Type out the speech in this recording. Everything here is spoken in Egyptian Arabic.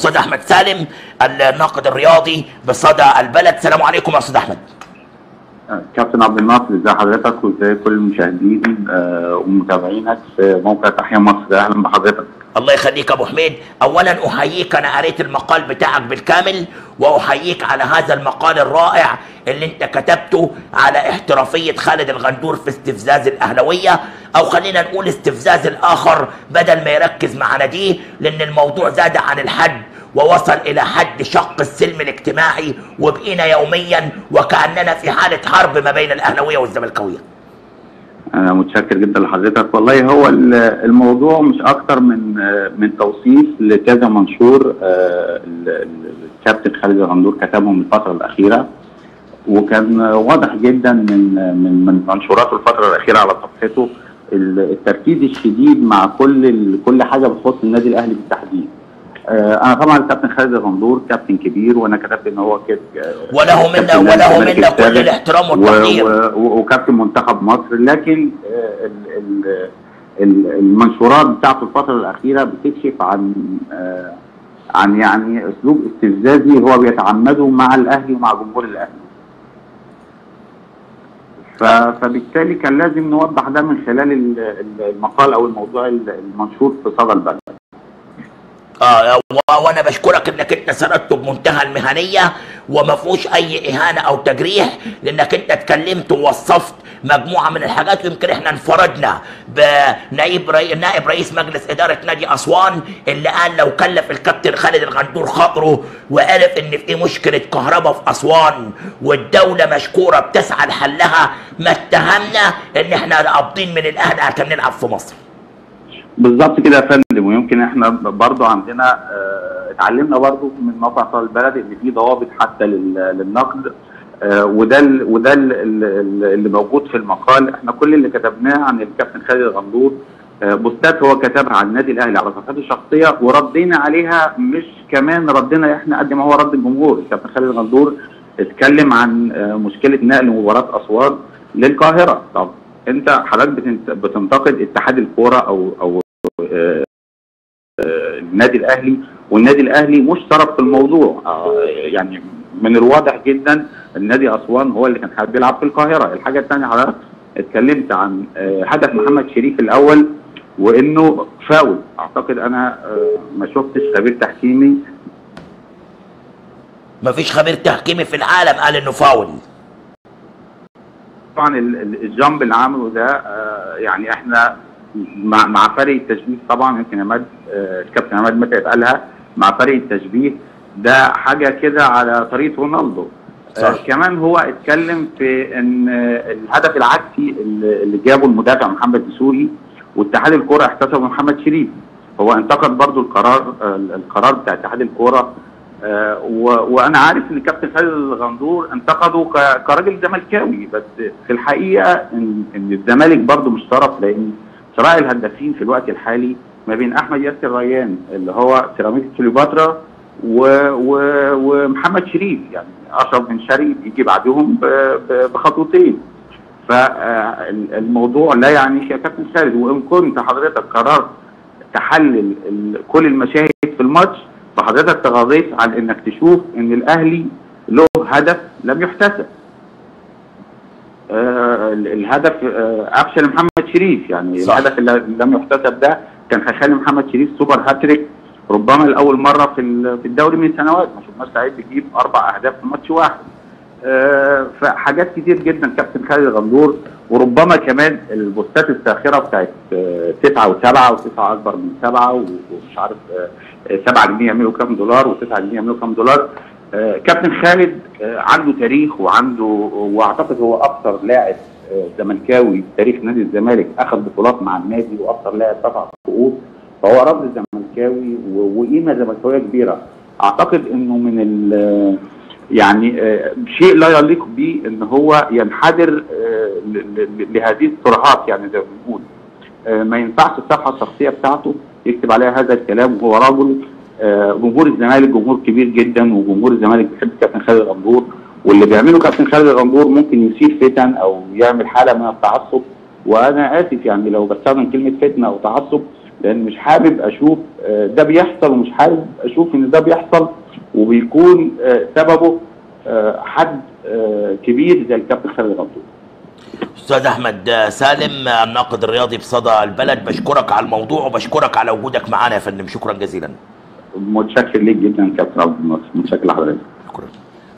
الاستاذ احمد سالم الناقد الرياضي بصدى البلد السلام عليكم يا استاذ احمد كابتن عبد الناصر ازي حضرتك وازي كل المشاهدين آه، ومتابعينك في موقع تحيا مصر اهلا بحضرتك الله يخليك يا ابو حميد اولا احييك انا قريت المقال بتاعك بالكامل واحييك على هذا المقال الرائع اللي انت كتبته على احترافيه خالد الغندور في استفزاز الاهلاويه او خلينا نقول استفزاز الاخر بدل ما يركز مع ناديه لان الموضوع زاد عن الحد ووصل الى حد شق السلم الاجتماعي وبقينا يوميا وكاننا في حاله حرب ما بين الاهلاويه والزملكاويه انا متشكر جدا لحضرتك والله هو ال- الموضوع مش اكتر من آه، من توصيف لكذا منشور آه، ال- ال- الكابتن خالد الغندور كتبهم الفتره الاخيره وكان واضح جدا من من من منشوراته الفتره الاخيره على صفحته ال- التركيز الشديد مع كل ال- كل حاجه بتخص النادي الاهلي بالتحديد. آه، انا طبعا الكابتن خالد الغندور كابتن كبير وانا كتبت ان هو كده وله منا كابتن وله الزمالك منا كل السابق الاحترام و- والتقدير و- و- وكابتن منتخب مصر لكن آه، ال- ال- ال- المنشورات بتاعته الفتره الاخيره بتكشف عن آه، عن يعني اسلوب استفزازي هو بيتعمده مع الاهلي ومع جمهور الاهلي. ف- فبالتالي كان لازم نوضح ده من خلال ال- ال- المقال او الموضوع ال- المنشور في صدى البلد. اه و- وانا بشكرك انك انت سردته بمنتهى المهنيه وما فيهوش اي اهانه او تجريح لانك انت اتكلمت ووصفت مجموعه من الحاجات ويمكن احنا انفردنا بنائب ري... نائب رئيس مجلس اداره نادي اسوان اللي قال لو كلف الكابتن خالد الغندور خاطره وعرف ان في مشكله كهرباء في اسوان والدوله مشكوره بتسعى لحلها ما اتهمنا ان احنا قابضين من الاهلي عشان نلعب في مصر بالظبط كده يا فندم ويمكن احنا برضو عندنا اه اتعلمنا برضو من موقع صدى البلد ان في ضوابط حتى لل- للنقد اه وده ال وده ال ال اللي موجود في المقال احنا كل اللي كتبناه عن الكابتن خالد الغندور اه بوستات هو كتبها عن النادي الاهلي على صفحته الشخصيه وردينا عليها مش كمان ردنا احنا قد ما هو رد الجمهور الكابتن خالد الغندور اتكلم عن اه مشكله نقل مباراه اسوان للقاهره طب انت حضرتك بتنت- بتنتقد اتحاد الكوره او او آه، آه، النادي الاهلي والنادي الاهلي مش طرف في الموضوع آه، يعني من الواضح جدا النادي اسوان هو اللي كان حابب يلعب في القاهره الحاجه الثانيه حضرتك اتكلمت عن آه، هدف محمد شريف الاول وانه فاول اعتقد انا آه، ما شفتش خبير تحكيمي ما فيش خبير تحكيمي في العالم قال انه فاول طبعا ال- ال- الجامب اللي عمله ده آه، يعني احنا مع مع فريق التشبيه طبعا يمكن عماد آه، الكابتن عماد متعب قالها مع فريق التشبيه ده حاجه كده على طريقه رونالدو صح. آه كمان هو اتكلم في ان آه، الهدف العكسي اللي اللي جابه المدافع محمد دسوقي واتحاد الكوره احتسبه محمد شريف هو انتقد برضو القرار آه، القرار بتاع اتحاد الكوره آه، و- وانا عارف ان الكابتن خالد الغندور انتقده ك- كراجل زملكاوي بس في الحقيقه ان ان الزمالك برضو مش طرف لان صراع الهدافين في الوقت الحالي ما بين احمد ياسر ريان اللي هو سيراميكا كليوباترا و و ومحمد شريف يعني اشرف بن شرقي بيجي بعدهم ب- ب- بخطوتين فالموضوع لا يعني يا كابتن خالد وان كنت حضرتك قررت تحلل ال- كل المشاهد في الماتش فحضرتك تغاضيت عن انك تشوف ان الاهلي له هدف لم يحتسب آه ال- الهدف آه افشل محمد شريف يعني صح. الهدف اللي لم يحتسب ده كان هيخلي محمد شريف سوبر هاتريك ربما لاول مره في ال- في الدوري من سنوات ما شفناش لعيب بيجيب اربع اهداف في ماتش واحد آه، فحاجات كتير جدا كابتن خالد الغندور وربما كمان البوستات الساخره بتاعت آه، تسعه وسبعه وتسعه اكبر من سبعه و- ومش عارف آه، آه، سبعه جنيه يعملوا كام دولار وتسعه جنيه يعملوا كام دولار آه، كابتن خالد آه، عنده تاريخ وعنده واعتقد هو اكثر لاعب آه، زملكاوي في تاريخ نادي الزمالك اخذ بطولات مع النادي واكثر لاعب رفع كؤوس فهو رمز زملكاوي و- وقيمه زملكاويه كبيره اعتقد انه من ال يعني آه، شيء لا يليق به ان هو ينحدر آه، ل- ل- لهذه الصراعات يعني زي ما بنقول آه، ما ينفعش الصفحه الشخصيه بتاعته يكتب عليها هذا الكلام وهو رجل آه، جمهور الزمالك جمهور كبير جدا وجمهور الزمالك بيحب كابتن خالد الغندور واللي بيعمله كابتن خالد الغندور ممكن يثير فتن او يعمل حاله من التعصب وانا اسف يعني لو بستخدم كلمه فتنه او تعصب لان مش حابب اشوف آه، ده بيحصل ومش حابب اشوف ان ده بيحصل وبيكون آه، سببه آه، حد آه، كبير زي الكابتن خالد غندور استاذ احمد سالم الناقد الرياضي بصدى البلد بشكرك على الموضوع وبشكرك على وجودك معنا يا فندم شكرا جزيلا متشكر ليك جدا كابتن عبد الناصر متشكر لحضرتك شكرا